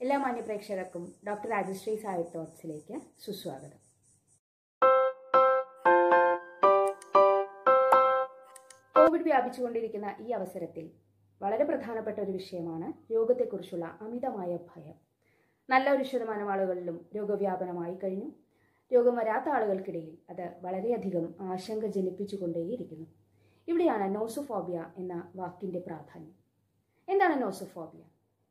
എല്ലാ മാന്യപ്രേക്ഷകർക്കും ഡോക്ടർ രാജശ്രീ സായി തോട്ട്സിലേക്ക് സുസ്വാഗതം കോവിഡ് വ്യാപിച്ചുകൊണ്ടിരിക്കുന്ന ഈ അവസരത്തിൽ വളരെ പ്രധാനപ്പെട്ട ഒരു വിഷയമാണ് രോഗത്തെക്കുറിച്ചുള്ള അമിതമായ ഭയം നല്ല ഒരു ശതമാനം ആളുകളിലും രോഗവ്യാപനമായി കഴിഞ്ഞു രോഗം വരാത്ത ആളുകൾക്കിടയിൽ അത് വളരെയധികം ആശങ്ക ജനിപ്പിച്ചുകൊണ്ടേയിരിക്കുന്നു ഇവിടെയാണ് നോസോഫോബിയ എന്ന വാക്കിന്റെ പ്രാധാന്യം എന്താണ് nosophobia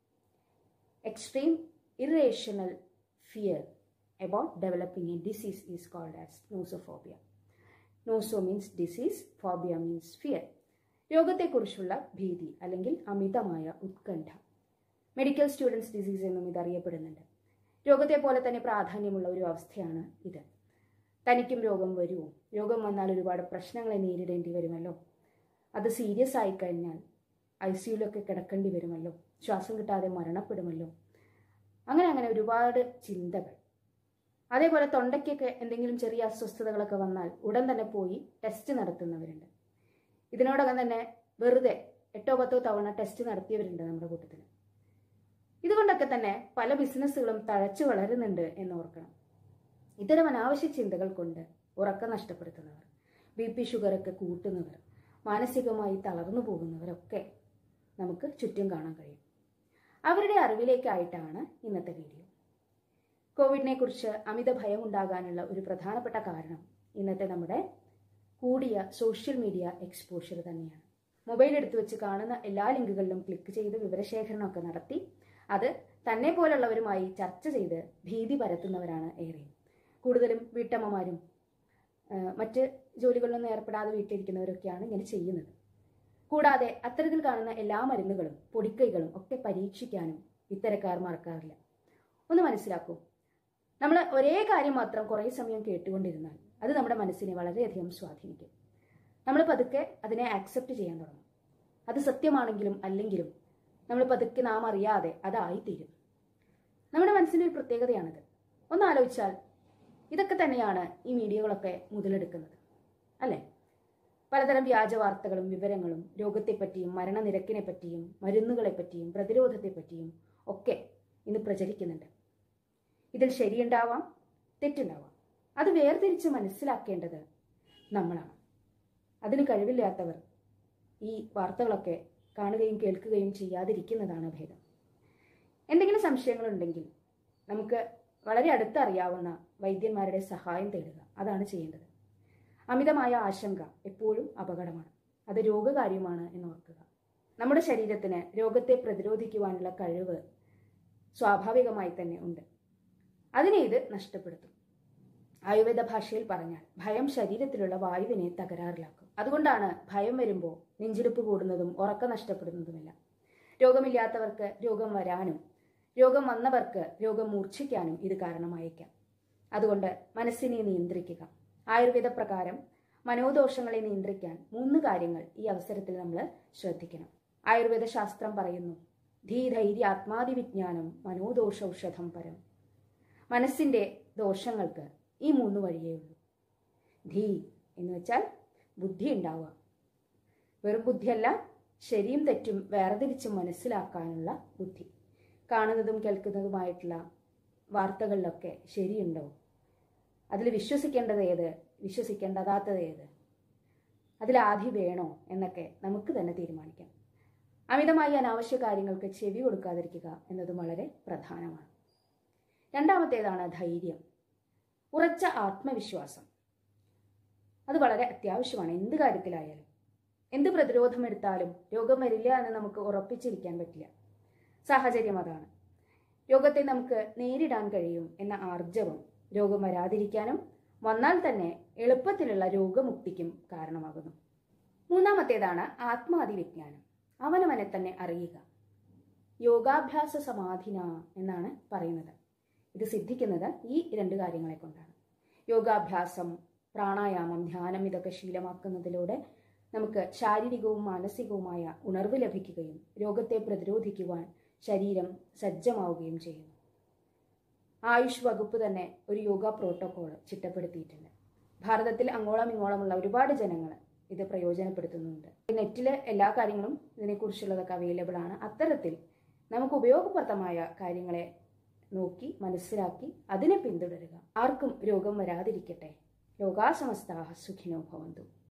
extreme irrational fear about developing a disease is called as nosophobia. നോസോ means disease phobia means fear രോഗത്തെക്കുറിച്ചുള്ള ഭീതി അല്ലെങ്കിൽ അമിതമായ ഉത്കണ്ഠ മെഡിക്കൽ സ്റ്റുഡൻസ് ഡിസീസ് എന്നും ഇത് അറിയപ്പെടുന്നുണ്ട് രോഗത്തെ പോലെ തന്നെ പ്രാധാന്യമുള്ള ഒരു അവസ്ഥയാണ് ഇത് തനിക്കും രോഗം വരുമോ രോഗം വന്നാൽ ഒരുപാട് പ്രശ്നങ്ങളെ നേരിടേണ്ടി വരുമല്ലോ അത് സീരിയസ് ആയി കഴിഞ്ഞാൽ ഐ സിയുലൊക്കെ കിടക്കേണ്ടി വരുമല്ലോ ശ്വാസം കിട്ടാതെ മരണപ്പെടുമല്ലോ അങ്ങനെ അങ്ങനെ ഒരുപാട് ചിന്തകൾ അതേപോലെ തൊണ്ടയ്ക്കൊക്കെ എന്തെങ്കിലും ചെറിയ അസ്വസ്ഥതകളൊക്കെ വന്നാൽ ഉടൻ തന്നെ പോയി ടെസ്റ്റ് നടത്തുന്നവരുണ്ട് ഇതിനോടകം തന്നെ വെറുതെ എട്ടോ പത്തോ തവണ ടെസ്റ്റ് നടത്തിയവരുണ്ട് നമ്മുടെ കൂട്ടത്തിൽ ഇതുകൊണ്ടൊക്കെ തന്നെ പല ബിസിനസ്സുകളും തഴച്ചു വളരുന്നുണ്ട് എന്ന് ഓർക്കണം ഇത്തരം അനാവശ്യ ചിന്തകൾ കൊണ്ട് ഉറക്കം നഷ്ടപ്പെടുത്തുന്നവർ ബി പി ഷുഗറൊക്കെ കൂട്ടുന്നവർ മാനസികമായി തളർന്നു പോകുന്നവരൊക്കെ നമുക്ക് ചുറ്റും കാണാൻ കഴിയും അവരുടെ അറിവിലേക്കായിട്ടാണ് ഇന്നത്തെ വീഡിയോ കോവിഡിനെ കുറിച്ച് അമിത ഭയം ഉണ്ടാകാനുള്ള ഒരു പ്രധാനപ്പെട്ട കാരണം ഇന്നത്തെ നമ്മുടെ കൂടിയ സോഷ്യൽ മീഡിയ എക്സ്പോഷർ തന്നെയാണ് മൊബൈൽ എടുത്തു വെച്ച് കാണുന്ന എല്ലാ ലിങ്കുകളിലും ക്ലിക്ക് ചെയ്ത് വിവരശേഖരണമൊക്കെ നടത്തി അത് തന്നെ പോലുള്ളവരുമായി ചർച്ച ചെയ്ത് ഭീതി പരത്തുന്നവരാണ് ഏറെ കൂടുതലും വീട്ടമ്മമാരും മറ്റ് ജോലികളിലൊന്നും ഏർപ്പെടാതെ വീട്ടിലിരിക്കുന്നവരൊക്കെയാണ് ഇങ്ങനെ ചെയ്യുന്നത് കൂടാതെ അത്തരത്തിൽ കാണുന്ന എല്ലാ മരുന്നുകളും പൊടിക്കൈകളും ഒക്കെ പരീക്ഷിക്കാനും ഇത്തരക്കാർ മറക്കാറില്ല ഒന്ന് മനസ്സിലാക്കൂ നമ്മൾ ഒരേ കാര്യം മാത്രം കുറേ സമയം കേട്ടുകൊണ്ടിരുന്നാൽ അത് നമ്മുടെ മനസ്സിനെ വളരെയധികം സ്വാധീനിക്കും നമ്മൾ പതുക്കെ അതിനെ ആക്സെപ്റ്റ് ചെയ്യാൻ തുടങ്ങും അത് സത്യമാണെങ്കിലും അല്ലെങ്കിലും നമ്മൾ പതുക്കെ നാം അറിയാതെ അതായിത്തീരും നമ്മുടെ മനസ്സിൻ്റെ ഒരു പ്രത്യേകതയാണിത് ഒന്ന് ആലോചിച്ചാൽ ഇതൊക്കെ തന്നെയാണ് ഈ മീഡിയകളൊക്കെ മുതലെടുക്കുന്നത് അല്ലേ പലതരം വ്യാജ വാർത്തകളും വിവരങ്ങളും രോഗത്തെപ്പറ്റിയും മരണനിരക്കിനെ പറ്റിയും മരുന്നുകളെ പറ്റിയും പ്രതിരോധത്തെ പറ്റിയും ഒക്കെ ഇന്ന് പ്രചരിക്കുന്നുണ്ട് ഇതിൽ ശരിയുണ്ടാവാം തെറ്റുണ്ടാവാം അത് വേർതിരിച്ച് മനസ്സിലാക്കേണ്ടത് നമ്മളാണ് അതിന് കഴിവില്ലാത്തവർ ഈ വാർത്തകളൊക്കെ കാണുകയും കേൾക്കുകയും ചെയ്യാതിരിക്കുന്നതാണ് ഭേദം എന്തെങ്കിലും സംശയങ്ങളുണ്ടെങ്കിൽ നമുക്ക് വളരെ അടുത്തറിയാവുന്ന വൈദ്യന്മാരുടെ സഹായം തേടുക അതാണ് ചെയ്യേണ്ടത് അമിതമായ ആശങ്ക എപ്പോഴും അപകടമാണ് അത് രോഗകാര്യമാണ് എന്ന് ഓർക്കുക നമ്മുടെ ശരീരത്തിന് രോഗത്തെ പ്രതിരോധിക്കുവാനുള്ള കഴിവ് സ്വാഭാവികമായി തന്നെ ഉണ്ട് അതിനെ ഇത് നഷ്ടപ്പെടുത്തും ആയുർവേദ ഭാഷയിൽ പറഞ്ഞാൽ ഭയം ശരീരത്തിലുള്ള വായുവിനെ തകരാറിലാക്കും അതുകൊണ്ടാണ് ഭയം വരുമ്പോൾ നെഞ്ചിടിപ്പ് കൂടുന്നതും ഉറക്കം നഷ്ടപ്പെടുന്നതുമെല്ലാം രോഗമില്ലാത്തവർക്ക് രോഗം വരാനും രോഗം വന്നവർക്ക് രോഗം മൂർച്ഛിക്കാനും ഇത് കാരണമായേക്കാം അതുകൊണ്ട് മനസ്സിനെ നിയന്ത്രിക്കുക ആയുർവേദ പ്രകാരം മനോദോഷങ്ങളെ നിയന്ത്രിക്കാൻ മൂന്ന് കാര്യങ്ങൾ ഈ അവസരത്തിൽ നമ്മൾ ശ്രദ്ധിക്കണം ആയുർവേദ ശാസ്ത്രം പറയുന്നു ധീധൈര്യ ആത്മാതിവിജ്ഞാനം മനോദോഷ ഔഷധം പരം മനസ്സിന്റെ ദോഷങ്ങൾക്ക് ഈ മൂന്ന് വഴിയേ ഉള്ളൂ ധീ എന്ന് വെച്ചാൽ ബുദ്ധി ഉണ്ടാവുക വെറും ബുദ്ധിയല്ല ശരിയും തെറ്റും വേർതിരിച്ച് മനസ്സിലാക്കാനുള്ള ബുദ്ധി കാണുന്നതും കേൾക്കുന്നതുമായിട്ടുള്ള വാർത്തകളിലൊക്കെ ശരിയുണ്ടോ അതിൽ വിശ്വസിക്കേണ്ടത് ഏത് വിശ്വസിക്കേണ്ടതാത്തത് ഏത് അതിൽ ആധി വേണോ എന്നൊക്കെ നമുക്ക് തന്നെ തീരുമാനിക്കാം അമിതമായി അനാവശ്യ കാര്യങ്ങൾക്ക് ചെവി കൊടുക്കാതിരിക്കുക എന്നതും വളരെ പ്രധാനമാണ് രണ്ടാമത്തേതാണ് ധൈര്യം ഉറച്ച ആത്മവിശ്വാസം അത് വളരെ അത്യാവശ്യമാണ് എന്ത് കാര്യത്തിലായാലും എന്ത് പ്രതിരോധം എടുത്താലും രോഗം വരില്ല എന്ന് നമുക്ക് ഉറപ്പിച്ചിരിക്കാൻ പറ്റില്ല സാഹചര്യം അതാണ് രോഗത്തെ നമുക്ക് നേരിടാൻ കഴിയും എന്ന ആർജവം രോഗം വരാതിരിക്കാനും വന്നാൽ തന്നെ എളുപ്പത്തിലുള്ള രോഗമുക്തിക്കും കാരണമാകുന്നു മൂന്നാമത്തേതാണ് ആത്മാതിവിജ്ഞാനം അവനവനെ തന്നെ അറിയുക യോഗാഭ്യാസ സമാധിന എന്നാണ് പറയുന്നത് ഇത് സിദ്ധിക്കുന്നത് ഈ രണ്ട് കാര്യങ്ങളെ കൊണ്ടാണ് യോഗാഭ്യാസം പ്രാണായാമം ധ്യാനം ഇതൊക്കെ ശീലമാക്കുന്നതിലൂടെ നമുക്ക് ശാരീരികവും മാനസികവുമായ ഉണർവ് ലഭിക്കുകയും രോഗത്തെ പ്രതിരോധിക്കുവാൻ ശരീരം സജ്ജമാവുകയും ചെയ്യുന്നു ആയുഷ് വകുപ്പ് തന്നെ ഒരു യോഗ പ്രോട്ടോകോൾ ചിട്ടപ്പെടുത്തിയിട്ടുണ്ട് ഭാരതത്തിൽ അങ്ങോളം ഇങ്ങോളമുള്ള ഒരുപാട് ജനങ്ങൾ ഇത് പ്രയോജനപ്പെടുത്തുന്നുണ്ട് നെറ്റിൽ എല്ലാ കാര്യങ്ങളും ഇതിനെക്കുറിച്ചുള്ളതൊക്കെ അവൈലബിൾ ആണ് അത്തരത്തിൽ നമുക്ക് ഉപയോഗപ്രദമായ കാര്യങ്ങളെ നോക്കി മനസ്സിലാക്കി അതിനെ പിന്തുടരുക ആർക്കും രോഗം വരാതിരിക്കട്ടെ ലോകാസമസ്താഹ സുഖിനോ ഭവന്തു